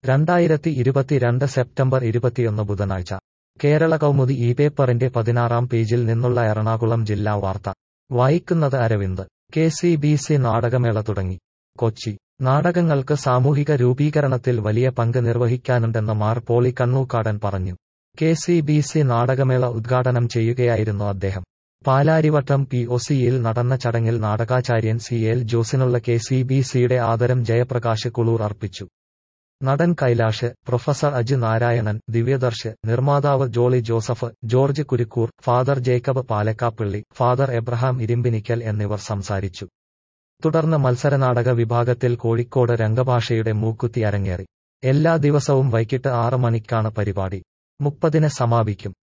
രണ്ടായിരത്തി ഇരുപത്തിരണ്ട് സെപ്റ്റംബർ ഇരുപത്തിയൊന്ന് ബുധനാഴ്ച കേരള കൗമുദി ഈ പേപ്പറിന്റെ പതിനാറാം പേജിൽ നിന്നുള്ള എറണാകുളം ജില്ലാ വാർത്ത വായിക്കുന്നത് Aravind K C B C നാടകമേള തുടങ്ങി കൊച്ചി നാടകങ്ങൾക്ക് സാമൂഹിക രൂപീകരണത്തിൽ വലിയ പങ്ക് നിർവഹിക്കാനുണ്ടെന്ന് മാർ പോളി കണ്ണൂക്കാടൻ പറഞ്ഞു കെ സി ബി സി നാടകമേള ഉദ്ഘാടനം ചെയ്യുകയായിരുന്നു അദ്ദേഹം പാലാരിവട്ടം പി ഒ സിയിൽ നടന്ന ചടങ്ങിൽ നാടകാചാര്യൻ സി എൽ ജോസിനുള്ള കെ സി ബി സിയുടെ ആദരം ജയപ്രകാശ് കുളൂർ അർപ്പിച്ചു നടൻ കൈലാഷ് പ്രൊഫസർ അജി നാരായണൻ ദിവ്യദർശ് നിർമ്മാതാവ് ജോളി ജോസഫ് ജോർജ് കുരുക്കൂർ ഫാദർ ജേക്കബ് പാലക്കാപ്പള്ളി ഫാദർ എബ്രഹാം ഇരിമ്പിനിക്കൽ എന്നിവർ സംസാരിച്ചു തുടർന്ന് മത്സരനാടക വിഭാഗത്തിൽ കോഴിക്കോട് രംഗഭാഷയുടെ മൂക്കുത്തി അരങ്ങേറി എല്ലാ ദിവസവും വൈകിട്ട് ആറ് മണിക്കാണ് പരിപാടി മുപ്പതിന് സമാപിക്കും